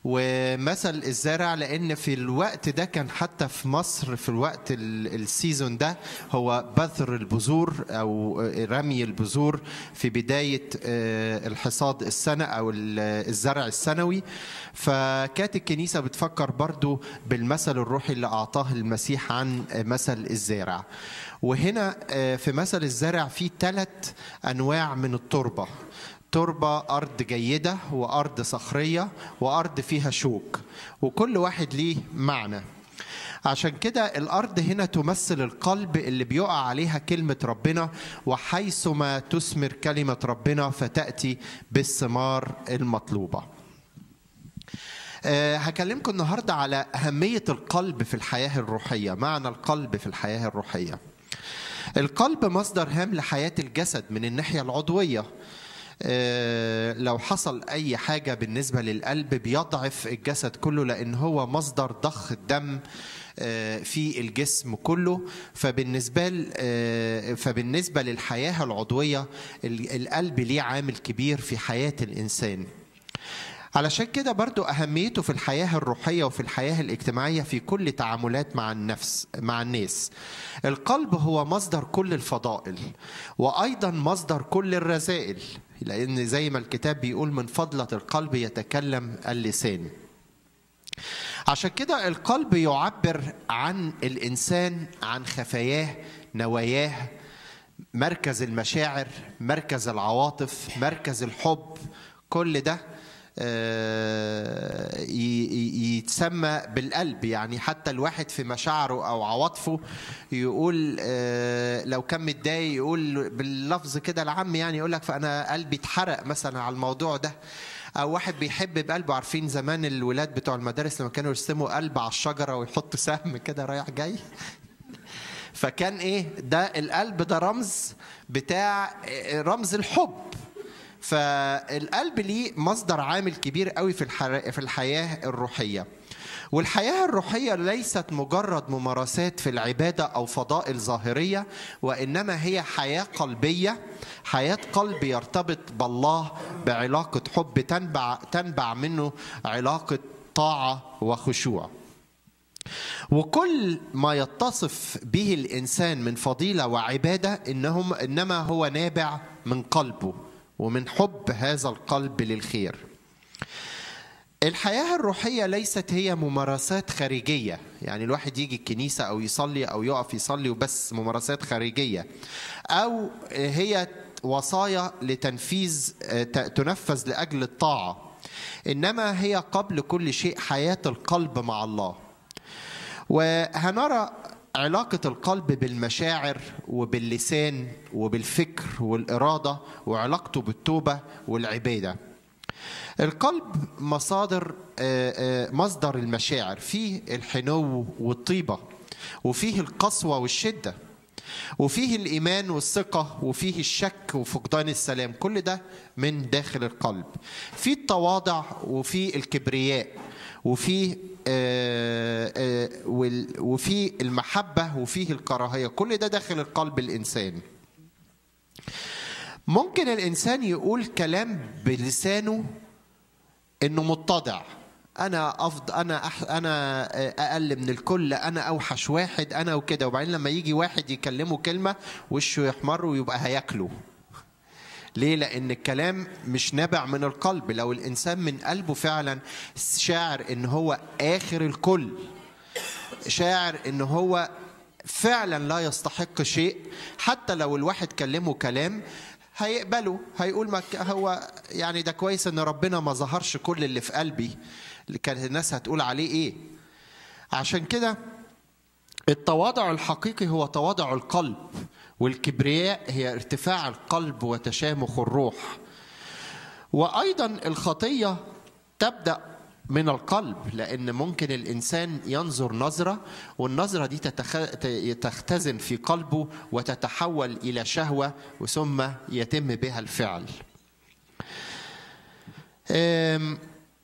ومثل الزارع لان في الوقت ده كان حتى في مصر في الوقت ال- السيزون ده هو بذر البذور او رمي البذور في بدايه آه، الحصاد السنه او ال- الزرع السنوي فكانت الكنيسه بتفكر برضو بالمثل الروحي اللي اعطاه المسيح عن مثل الزارع وهنا آه، في مثل الزرع في ثلاث انواع من التربه تربة أرض جيدة وأرض صخرية وأرض فيها شوك وكل واحد ليه معنى عشان كده الأرض هنا تمثل القلب اللي بيقع عليها كلمة ربنا وحيثما تثمر كلمة ربنا فتأتي بالثمار المطلوبة أه هكلمكم النهاردة على أهمية القلب في الحياة الروحية معنى القلب في الحياة الروحية القلب مصدر هام لحياة الجسد من الناحية العضوية آه، لو حصل اي حاجه بالنسبه للقلب بيضعف الجسد كله لان هو مصدر ضخ الدم آه، في الجسم كله فبالنسبه ل- آه، فبالنسبه للحياه العضويه ال- القلب ليه عامل كبير في حياه الانسان علشان كده برضو أهميته في الحياة الروحية وفي الحياة الاجتماعية في كل تعاملات مع النفس مع الناس القلب هو مصدر كل الفضائل وأيضا مصدر كل الرذائل لأن زي ما الكتاب بيقول من فضلة القلب يتكلم اللسان عشان كده القلب يعبر عن الإنسان عن خفاياه نواياه مركز المشاعر مركز العواطف مركز الحب كل ده آه، ي- ي- يتسمى بالقلب يعني حتى الواحد في مشاعره او عواطفه يقول آه، لو كان متضايق يقول باللفظ كده العام يعني يقول لك فانا قلبي اتحرق مثلا على الموضوع ده او واحد بيحب بقلبه عارفين زمان الولاد بتوع المدارس لما كانوا يرسموا قلب على الشجره ويحط سهم كده رايح جاي فكان ايه ده القلب ده رمز بتاع رمز الحب فالقلب ليه مصدر عامل كبير قوي في الحر- في الحياه الروحيه والحياه الروحيه ليست مجرد ممارسات في العباده او فضائل ظاهريه وانما هي حياه قلبيه حياه قلب يرتبط بالله بعلاقه حب تنبع تنبع منه علاقه طاعه وخشوع وكل ما يتصف به الانسان من فضيله وعباده انهم انما هو نابع من قلبه ومن حب هذا القلب للخير. الحياه الروحيه ليست هي ممارسات خارجيه، يعني الواحد يجي الكنيسه او يصلي او يقف يصلي وبس ممارسات خارجيه. او هي وصايا لتنفيذ تنفذ لاجل الطاعه. انما هي قبل كل شيء حياه القلب مع الله. وهنرى علاقة القلب بالمشاعر وباللسان وبالفكر والإرادة وعلاقته بالتوبة والعبادة. القلب مصادر آه، آه، مصدر المشاعر فيه الحنو والطيبة وفيه القسوة والشدة وفيه الإيمان والثقة وفيه الشك وفقدان السلام كل ده من داخل القلب في التواضع وفي الكبرياء وفي آه، آه، وال- وفي المحبة وفيه الكراهية كل ده داخل القلب الإنسان ممكن الإنسان يقول كلام بلسانه إنه متضع أنا أفضل أنا أح أنا أقل من الكل أنا أوحش واحد أنا وكده وبعدين لما يجي واحد يكلمه كلمة وشه يحمر ويبقى هياكله ليه؟ لأن الكلام مش نابع من القلب، لو الإنسان من قلبه فعلا شاعر إن هو آخر الكل شاعر إن هو فعلا لا يستحق شيء حتى لو الواحد كلمه كلام هيقبله هيقول ما ك- هو يعني ده كويس ان ربنا ما ظهرش كل اللي في قلبي اللي كانت الناس هتقول عليه ايه عشان كده التواضع الحقيقي هو تواضع القلب والكبرياء هي ارتفاع القلب وتشامخ الروح وايضا الخطيه تبدا من القلب لان ممكن الانسان ينظر نظره والنظره دي تتخ... ت- تختزن في قلبه وتتحول الى شهوه ثم يتم بها الفعل أم،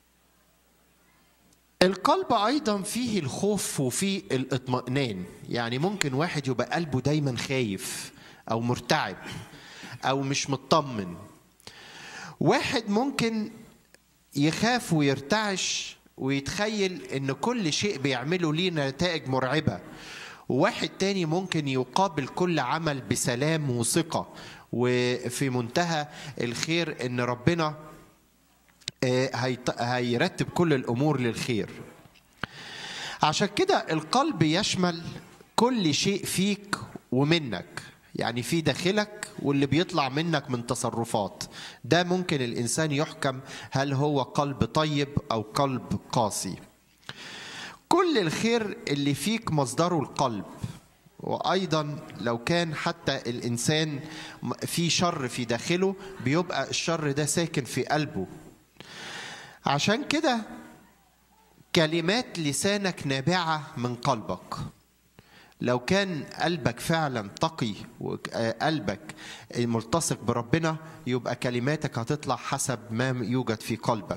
القلب ايضا فيه الخوف وفيه الاطمئنان يعني ممكن واحد يبقى قلبه دايما خايف او مرتعب او مش مطمن واحد ممكن يخاف ويرتعش ويتخيل ان كل شيء بيعمله ليه نتائج مرعبة وواحد تاني ممكن يقابل كل عمل بسلام وثقة وفي منتهى الخير ان ربنا آه، هيط- هيرتب كل الامور للخير عشان كده القلب يشمل كل شيء فيك ومنك يعني في داخلك واللي بيطلع منك من تصرفات ده ممكن الانسان يحكم هل هو قلب طيب او قلب قاسي كل الخير اللي فيك مصدره القلب وايضا لو كان حتى الانسان م- في شر في داخله بيبقى الشر ده ساكن في قلبه عشان كده كلمات لسانك نابعه من قلبك لو كان قلبك فعلا تقي وقلبك ملتصق بربنا يبقى كلماتك هتطلع حسب ما يوجد في قلبك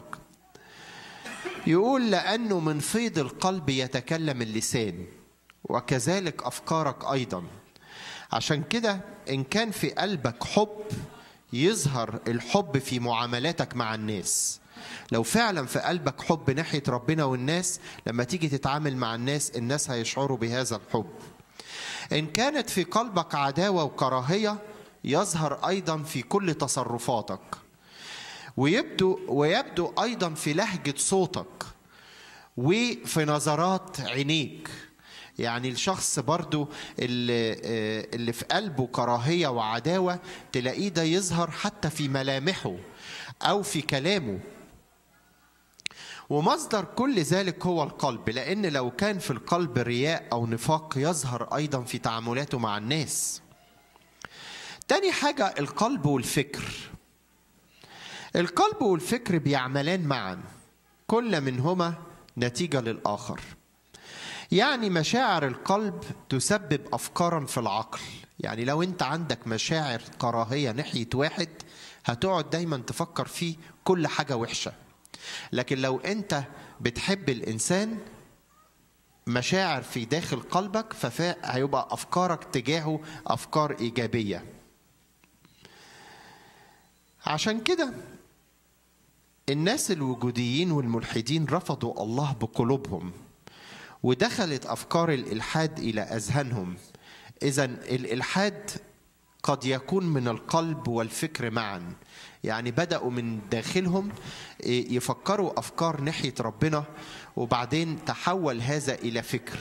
يقول لأنه من فيض القلب يتكلم اللسان وكذلك أفكارك أيضا عشان كده إن كان في قلبك حب يظهر الحب في معاملاتك مع الناس لو فعلا في قلبك حب ناحية ربنا والناس لما تيجي تتعامل مع الناس الناس هيشعروا بهذا الحب إن كانت في قلبك عداوة وكراهية يظهر أيضا في كل تصرفاتك ويبدو ويبدو أيضا في لهجة صوتك وفي نظرات عينيك يعني الشخص برضو اللي, آه، اللي في قلبه كراهية وعداوة تلاقيه ده يظهر حتى في ملامحه أو في كلامه ومصدر كل ذلك هو القلب لأن لو كان في القلب رياء أو نفاق يظهر أيضا في تعاملاته مع الناس تاني حاجة القلب والفكر القلب والفكر بيعملان معا كل منهما نتيجة للآخر يعني مشاعر القلب تسبب أفكارا في العقل يعني لو أنت عندك مشاعر كراهية ناحية واحد هتقعد دايما تفكر فيه كل حاجة وحشة لكن لو أنت بتحب الإنسان مشاعر في داخل قلبك فهيبقى أفكارك تجاهه أفكار إيجابية عشان كده الناس الوجوديين والملحدين رفضوا الله بقلوبهم ودخلت افكار الالحاد الى اذهانهم اذا الالحاد قد يكون من القلب والفكر معا يعني بداوا من داخلهم يفكروا افكار ناحيه ربنا وبعدين تحول هذا الى فكر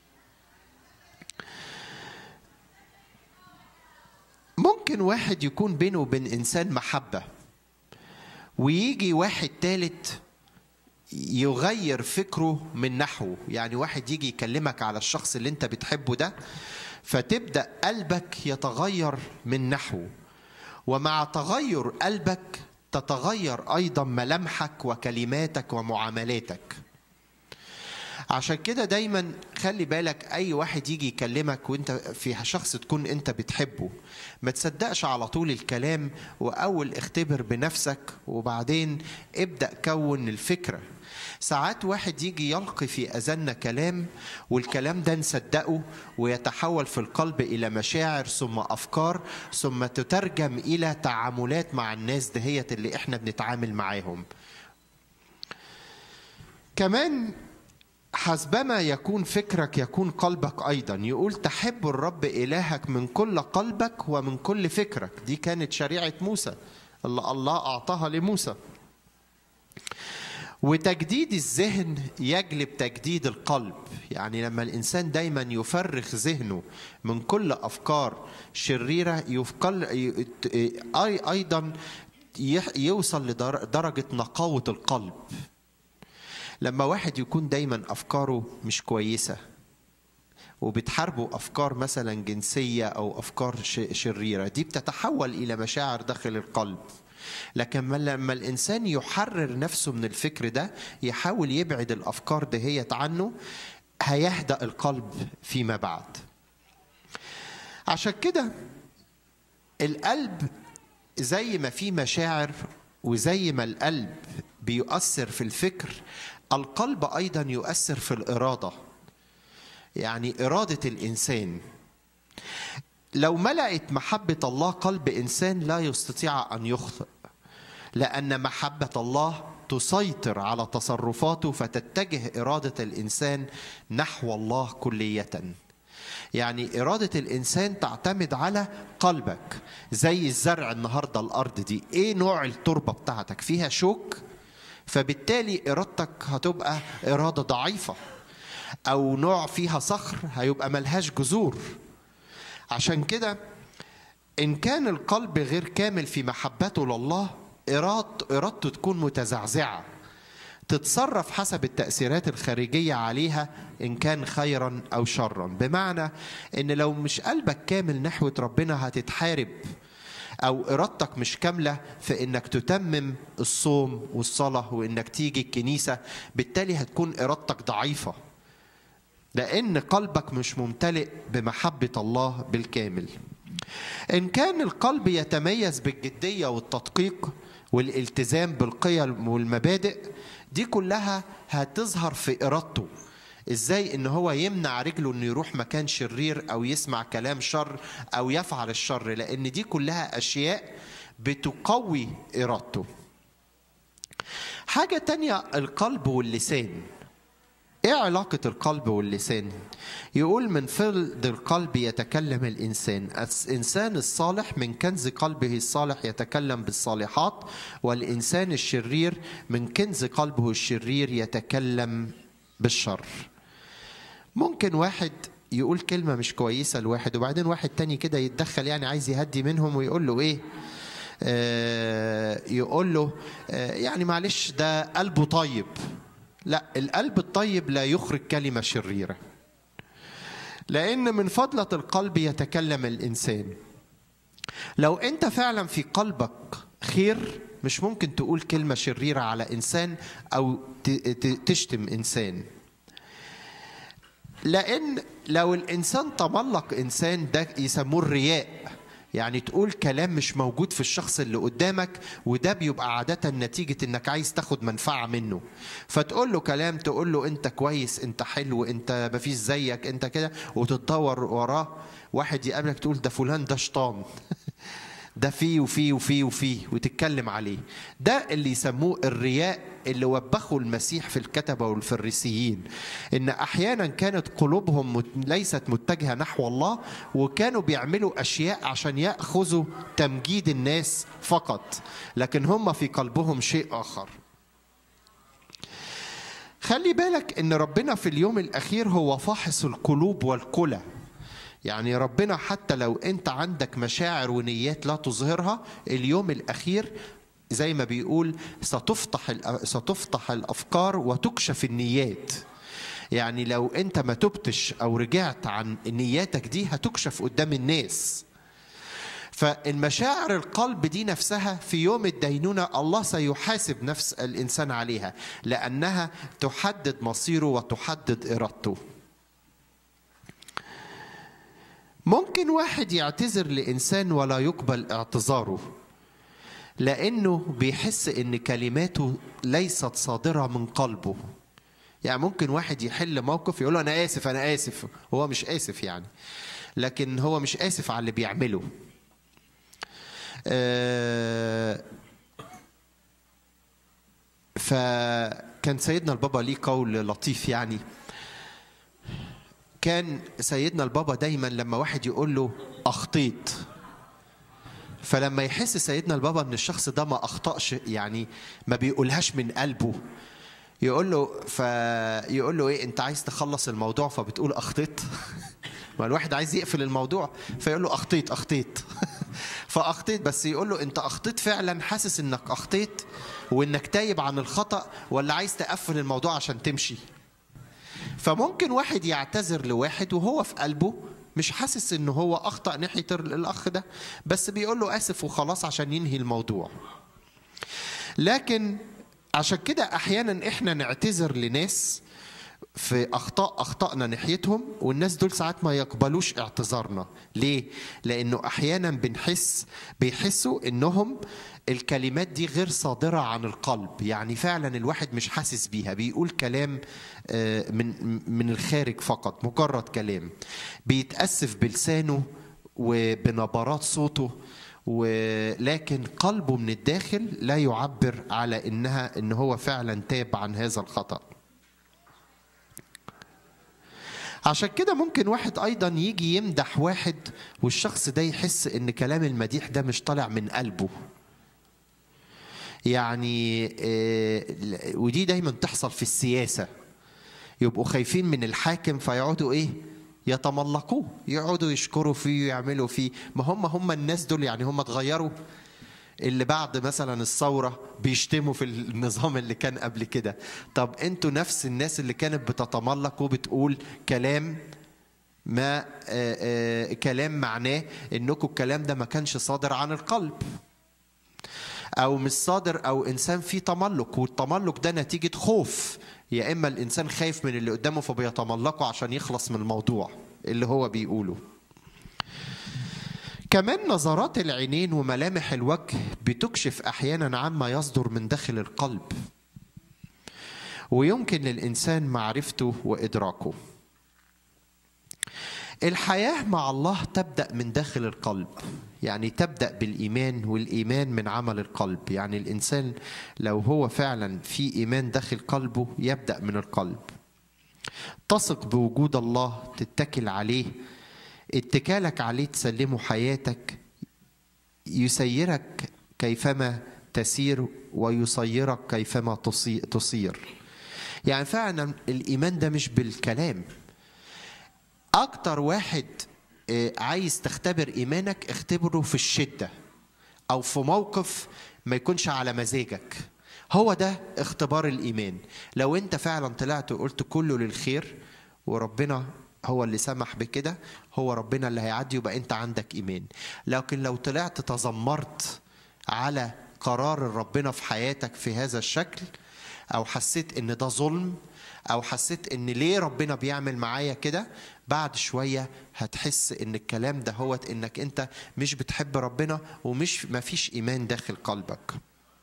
ممكن واحد يكون بينه وبين انسان محبه ويجي واحد تالت يغير فكره من نحوه يعني واحد يجي يكلمك على الشخص اللي انت بتحبه ده فتبدا قلبك يتغير من نحوه ومع تغير قلبك تتغير ايضا ملامحك وكلماتك ومعاملاتك عشان كده دايما خلي بالك اي واحد يجي يكلمك وانت في شخص تكون انت بتحبه ما تصدقش على طول الكلام واول اختبر بنفسك وبعدين ابدا كون الفكره ساعات واحد يجي يلقي في اذاننا كلام والكلام ده نصدقه ويتحول في القلب الى مشاعر ثم افكار ثم تترجم الى تعاملات مع الناس دهيت اللي احنا بنتعامل معاهم كمان حسبما يكون فكرك يكون قلبك ايضا يقول تحب الرب الهك من كل قلبك ومن كل فكرك دي كانت شريعه موسى اللي الله اعطاها لموسى وتجديد الذهن يجلب تجديد القلب يعني لما الانسان دايما يفرغ ذهنه من كل افكار شريره يفقل ايضا يوصل لدرجه نقاوه القلب لما واحد يكون دايما افكاره مش كويسه وبتحاربوا افكار مثلا جنسيه او افكار شريره دي بتتحول الى مشاعر داخل القلب لكن لما الانسان يحرر نفسه من الفكر ده يحاول يبعد الافكار دهيت عنه هيهدأ القلب فيما بعد عشان كده القلب زي ما في مشاعر وزي ما القلب بيؤثر في الفكر القلب ايضا يؤثر في الاراده يعني اراده الانسان لو ملأت محبه الله قلب انسان لا يستطيع ان يخطئ لان محبه الله تسيطر على تصرفاته فتتجه إرادة الإنسان نحو الله كلية يعني إرادة الإنسان تعتمد على قلبك زي الزرع النهاردة الأرض دي إيه نوع التربة بتاعتك فيها شوك فبالتالي إرادتك هتبقى إرادة ضعيفة أو نوع فيها صخر هيبقى ملهاش جذور عشان كده إن كان القلب غير كامل في محبته لله إراد إرادته تكون متزعزعة تتصرف حسب التأثيرات الخارجية عليها إن كان خيرا أو شرا بمعنى إن لو مش قلبك كامل نحو ربنا هتتحارب أو إرادتك مش كاملة في إنك تتمم الصوم والصلاة وإنك تيجي الكنيسة بالتالي هتكون إرادتك ضعيفة لأن قلبك مش ممتلئ بمحبة الله بالكامل إن كان القلب يتميز بالجدية والتدقيق والالتزام بالقيم والمبادئ دي كلها هتظهر في إرادته ازاي ان هو يمنع رجله انه يروح مكان شرير او يسمع كلام شر او يفعل الشر لان دي كلها اشياء بتقوي ارادته حاجة تانية القلب واللسان ايه علاقة القلب واللسان؟ يقول من فضل القلب يتكلم الإنسان الإنسان الصالح من كنز قلبه الصالح يتكلم بالصالحات والإنسان الشرير من كنز قلبه الشرير يتكلم بالشر ممكن واحد يقول كلمة مش كويسة لواحد وبعدين واحد تاني كده يتدخل يعني عايز يهدي منهم ويقول له ايه آه يقول له آه يعني معلش ده قلبه طيب لا القلب الطيب لا يخرج كلمة شريرة لأن من فضلة القلب يتكلم الإنسان لو أنت فعلا في قلبك خير مش ممكن تقول كلمة شريرة على إنسان أو تشتم إنسان لأن لو الإنسان تملق إنسان ده يسموه الرياء يعني تقول كلام مش موجود في الشخص اللي قدامك وده بيبقى عادة نتيجة انك عايز تاخد منفعة منه فتقول له كلام تقول له انت كويس انت حلو انت مفيش زيك انت كده وتتدور وراه واحد يقابلك تقول ده فلان ده شيطان ده فيه وفيه وفيه وفيه وتتكلم عليه ده اللي يسموه الرياء اللي وبخوا المسيح في الكتبة والفريسيين إن أحيانا كانت قلوبهم ليست متجهة نحو الله وكانوا بيعملوا أشياء عشان يأخذوا تمجيد الناس فقط لكن هم في قلبهم شيء آخر خلي بالك ان ربنا في اليوم الاخير هو فاحص القلوب والكلى يعني ربنا حتى لو انت عندك مشاعر ونيات لا تظهرها اليوم الاخير زي ما بيقول ستفتح ستفتح الافكار وتكشف النيات يعني لو انت ما تبتش او رجعت عن نياتك دي هتكشف قدام الناس فالمشاعر القلب دي نفسها في يوم الدينونة الله سيحاسب نفس الإنسان عليها لأنها تحدد مصيره وتحدد إرادته ممكن واحد يعتذر لإنسان ولا يقبل اعتذاره لأنه بيحس إن كلماته ليست صادرة من قلبه يعني ممكن واحد يحل موقف يقول له أنا آسف أنا آسف هو مش آسف يعني لكن هو مش آسف على اللي بيعمله آه فكان سيدنا البابا ليه قول لطيف يعني كان سيدنا البابا دايما لما واحد يقول له اخطيت فلما يحس سيدنا البابا ان الشخص ده ما اخطاش يعني ما بيقولهاش من قلبه يقول له فيقول له ايه انت عايز تخلص الموضوع فبتقول اخطيت ما الواحد عايز يقفل الموضوع فيقول له اخطيت اخطيت فاخطيت بس يقول له انت اخطيت فعلا حاسس انك اخطيت وانك تايب عن الخطا ولا عايز تقفل الموضوع عشان تمشي فممكن واحد يعتذر لواحد وهو في قلبه مش حاسس ان هو اخطا ناحيه الاخ ده بس بيقول له اسف وخلاص عشان ينهي الموضوع لكن عشان كده احيانا احنا نعتذر لناس في اخطاء اخطانا ناحيتهم والناس دول ساعات ما يقبلوش اعتذارنا ليه لانه احيانا بنحس بيحسوا انهم الكلمات دي غير صادرة عن القلب يعني فعلا الواحد مش حاسس بيها بيقول كلام من من الخارج فقط مجرد كلام بيتأسف بلسانه وبنبرات صوته ولكن قلبه من الداخل لا يعبر على انها ان هو فعلا تاب عن هذا الخطأ عشان كده ممكن واحد ايضا يجي يمدح واحد والشخص ده يحس ان كلام المديح ده مش طالع من قلبه يعني آه، ودي دايما تحصل في السياسه يبقوا خايفين من الحاكم فيقعدوا ايه يتملقوه يقعدوا يشكروا فيه ويعملوا فيه ما هم هم الناس دول يعني هم اتغيروا اللي بعد مثلا الثورة بيشتموا في النظام اللي كان قبل كده طب انتوا نفس الناس اللي كانت بتتملق وبتقول كلام ما آآ آآ كلام معناه انكم الكلام ده ما كانش صادر عن القلب او مش صادر او انسان فيه تملق والتملق ده نتيجه خوف يا اما الانسان خايف من اللي قدامه فبيتملقه عشان يخلص من الموضوع اللي هو بيقوله كمان نظرات العينين وملامح الوجه بتكشف احيانا عما يصدر من داخل القلب ويمكن للانسان معرفته وادراكه الحياه مع الله تبدا من داخل القلب يعني تبدا بالايمان والايمان من عمل القلب يعني الانسان لو هو فعلا في ايمان داخل قلبه يبدا من القلب تثق بوجود الله تتكل عليه اتكالك عليه تسلمه حياتك يسيرك كيفما تسير ويصيرك كيفما تصي- تصير يعني فعلا الايمان ده مش بالكلام اكتر واحد آه، عايز تختبر ايمانك اختبره في الشده او في موقف ما يكونش على مزاجك هو ده اختبار الايمان لو انت فعلا طلعت وقلت كله للخير وربنا هو اللي سمح بكده هو ربنا اللي هيعدي يبقى انت عندك ايمان لكن لو طلعت تذمرت على قرار ربنا في حياتك في هذا الشكل او حسيت ان ده ظلم او حسيت ان ليه ربنا بيعمل معايا كده بعد شويه هتحس ان الكلام ده هو انك انت مش بتحب ربنا ومش مفيش ايمان داخل قلبك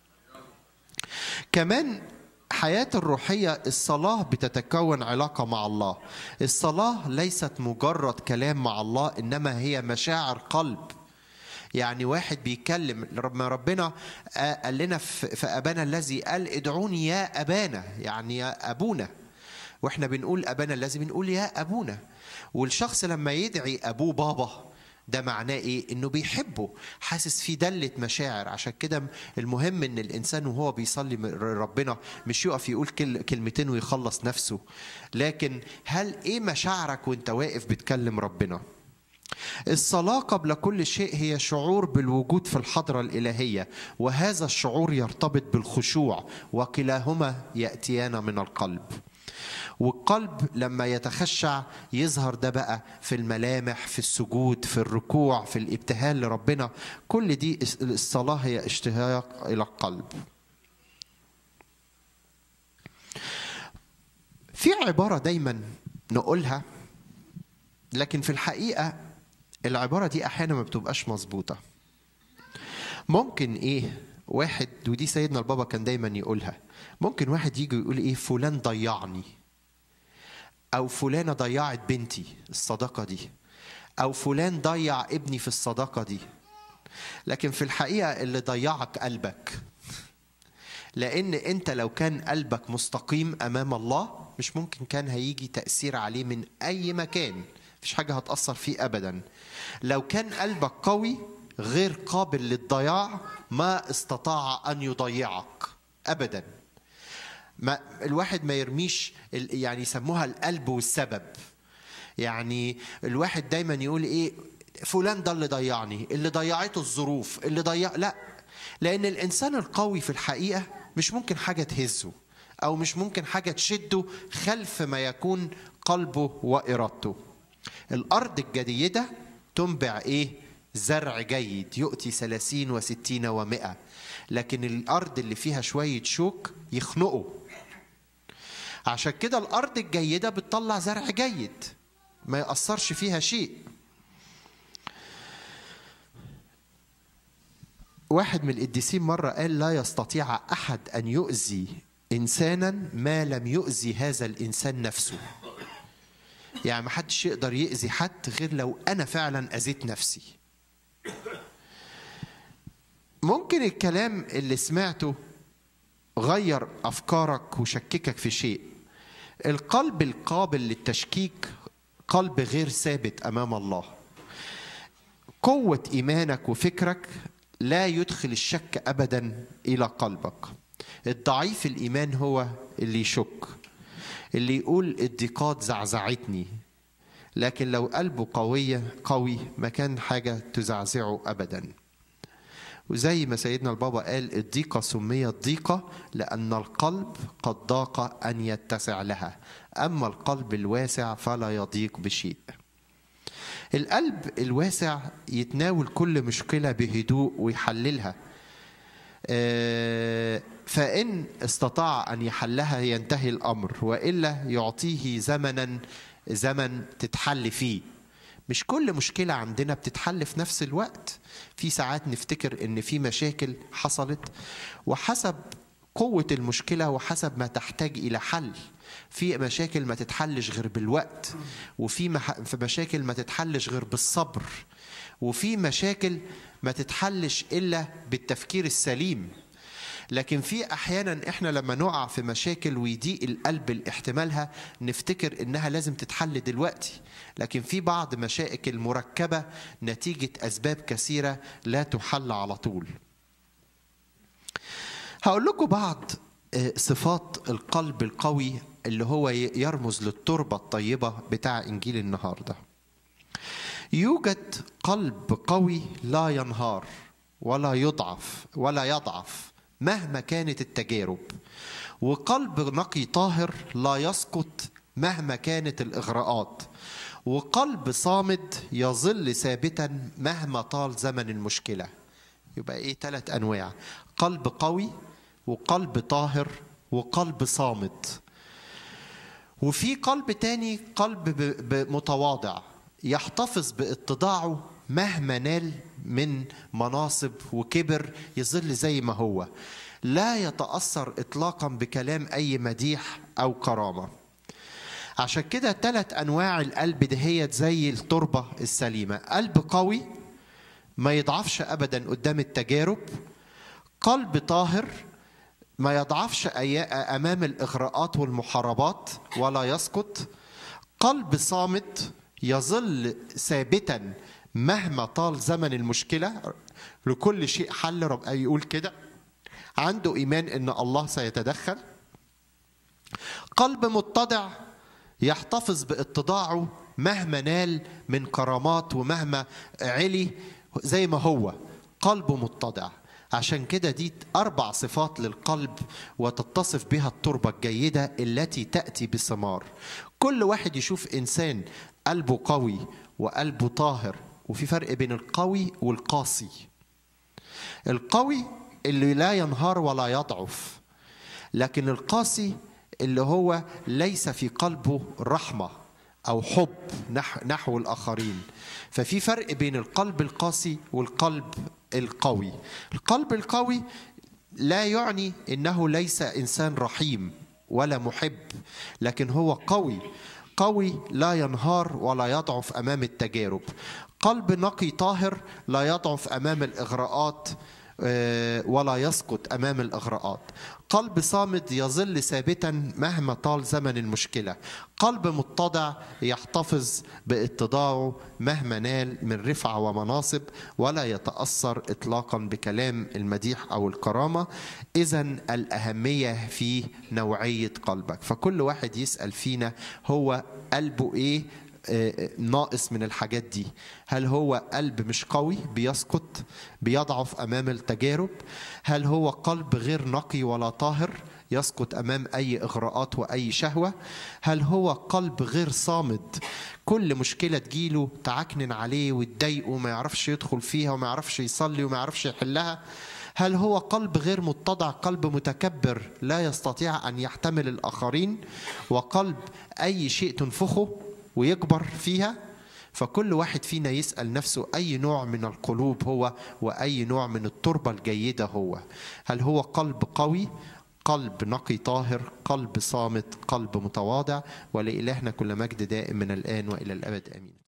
كمان حياة الروحية الصلاة بتتكون علاقة مع الله الصلاة ليست مجرد كلام مع الله إنما هي مشاعر قلب يعني واحد بيتكلم لما ربنا آه، قال لنا في في أبانا الذي قال ادعوني يا أبانا يعني يا أبونا واحنا بنقول أبانا الذي بنقول يا أبونا والشخص لما يدعي أبوه بابا ده معناه ايه انه بيحبه حاسس في دلة مشاعر عشان كده المهم ان الانسان وهو بيصلي من ربنا مش يقف يقول كل كلمتين ويخلص نفسه لكن هل ايه مشاعرك وانت واقف بتكلم ربنا الصلاة قبل كل شيء هي شعور بالوجود في الحضرة الإلهية وهذا الشعور يرتبط بالخشوع وكلاهما يأتيان من القلب والقلب لما يتخشع يظهر ده بقى في الملامح في السجود في الركوع في الابتهال لربنا كل دي الصلاة هي اشتياق إلى القلب في عبارة دايما نقولها لكن في الحقيقة العبارة دي أحيانا ما بتبقاش مظبوطة ممكن إيه واحد ودي سيدنا البابا كان دايما يقولها ممكن واحد يجي يقول إيه فلان ضيعني أو فلانة ضيعت بنتي الصداقة دي أو فلان ضيع ابني في الصداقة دي لكن في الحقيقة اللي ضيعك قلبك لأن أنت لو كان قلبك مستقيم أمام الله مش ممكن كان هيجي تأثير عليه من أي مكان مفيش حاجة هتأثر فيه أبدا لو كان قلبك قوي غير قابل للضياع ما استطاع أن يضيعك أبدا ما الواحد ما يرميش ال- يعني يسموها القلب والسبب يعني الواحد دايما يقول ايه فلان ده اللي ضيعني اللي ضيعته الظروف اللي ضيع لا لان الانسان القوي في الحقيقه مش ممكن حاجه تهزه او مش ممكن حاجه تشده خلف ما يكون قلبه وارادته الارض الجديده تنبع ايه زرع جيد يؤتي ثلاثين وستين ومائة لكن الأرض اللي فيها شوية شوك يخنقوا عشان كده الأرض الجيدة بتطلع زرع جيد ما يأثرش فيها شيء واحد من القديسين مرة قال لا يستطيع أحد أن يؤذي إنسانا ما لم يؤذي هذا الإنسان نفسه يعني ما حدش يقدر يأذي حد غير لو أنا فعلا أذيت نفسي ممكن الكلام اللي سمعته غير افكارك وشككك في شيء القلب القابل للتشكيك قلب غير ثابت امام الله قوه ايمانك وفكرك لا يدخل الشك ابدا الى قلبك الضعيف الايمان هو اللي يشك اللي يقول الضيقات زعزعتني لكن لو قلبه قوية قوي ما كان حاجة تزعزعه أبدا وزي ما سيدنا البابا قال الضيقة سميت ضيقة لأن القلب قد ضاق أن يتسع لها أما القلب الواسع فلا يضيق بشيء القلب الواسع يتناول كل مشكلة بهدوء ويحللها فإن استطاع أن يحلها ينتهي الأمر وإلا يعطيه زمنا زمن تتحل فيه مش كل مشكلة عندنا بتتحل في نفس الوقت في ساعات نفتكر ان في مشاكل حصلت وحسب قوة المشكلة وحسب ما تحتاج إلى حل في مشاكل ما تتحلش غير بالوقت وفي مح... في مشاكل ما تتحلش غير بالصبر وفي مشاكل ما تتحلش إلا بالتفكير السليم لكن في احيانا احنا لما نقع في مشاكل ويضيق القلب لاحتمالها نفتكر انها لازم تتحل دلوقتي لكن في بعض مشاكل مركبه نتيجه اسباب كثيره لا تحل على طول هقول لكم بعض صفات القلب القوي اللي هو يرمز للتربه الطيبه بتاع انجيل النهارده يوجد قلب قوي لا ينهار ولا يضعف ولا يضعف مهما كانت التجارب وقلب نقي طاهر لا يسقط مهما كانت الاغراءات وقلب صامد يظل ثابتا مهما طال زمن المشكله يبقى ايه ثلاث انواع قلب قوي وقلب طاهر وقلب صامد وفي قلب تاني قلب متواضع يحتفظ باتضاعه مهما نال من مناصب وكبر يظل زي ما هو لا يتأثر إطلاقا بكلام أي مديح أو كرامة عشان كده ثلاث أنواع القلب دهيت زي التربة السليمة قلب قوي ما يضعفش أبدا قدام التجارب قلب طاهر ما يضعفش أمام الإغراءات والمحاربات ولا يسقط قلب صامت يظل ثابتا مهما طال زمن المشكلة لكل شيء حل رب يقول كده عنده إيمان إن الله سيتدخل قلب متضع يحتفظ باتضاعه مهما نال من كرامات ومهما علي زي ما هو قلبه متضع عشان كده دي أربع صفات للقلب وتتصف بها التربة الجيدة التي تأتي بثمار كل واحد يشوف إنسان قلبه قوي وقلبه طاهر وفي فرق بين القوي والقاسي القوي اللي لا ينهار ولا يضعف لكن القاسي اللي هو ليس في قلبه رحمه او حب نحو الاخرين ففي فرق بين القلب القاسي والقلب القوي القلب القوي لا يعني انه ليس انسان رحيم ولا محب لكن هو قوي قوي لا ينهار ولا يضعف امام التجارب قلب نقي طاهر لا يضعف امام الاغراءات ولا يسقط امام الاغراءات قلب صامد يظل ثابتا مهما طال زمن المشكله قلب متضع يحتفظ باتضاعه مهما نال من رفعه ومناصب ولا يتاثر اطلاقا بكلام المديح او الكرامه اذا الاهميه في نوعيه قلبك فكل واحد يسال فينا هو قلبه ايه ناقص من الحاجات دي هل هو قلب مش قوي بيسقط بيضعف امام التجارب هل هو قلب غير نقي ولا طاهر يسقط امام اي اغراءات واي شهوه هل هو قلب غير صامد كل مشكله تجيله تعكنن عليه وتضايقه وما يعرفش يدخل فيها وما يعرفش يصلي وما يعرفش يحلها هل هو قلب غير متضع قلب متكبر لا يستطيع ان يحتمل الاخرين وقلب اي شيء تنفخه ويكبر فيها فكل واحد فينا يسأل نفسه أي نوع من القلوب هو وأي نوع من التربة الجيدة هو هل هو قلب قوي قلب نقي طاهر قلب صامت قلب متواضع ولإلهنا كل مجد دائم من الآن وإلى الأبد آمين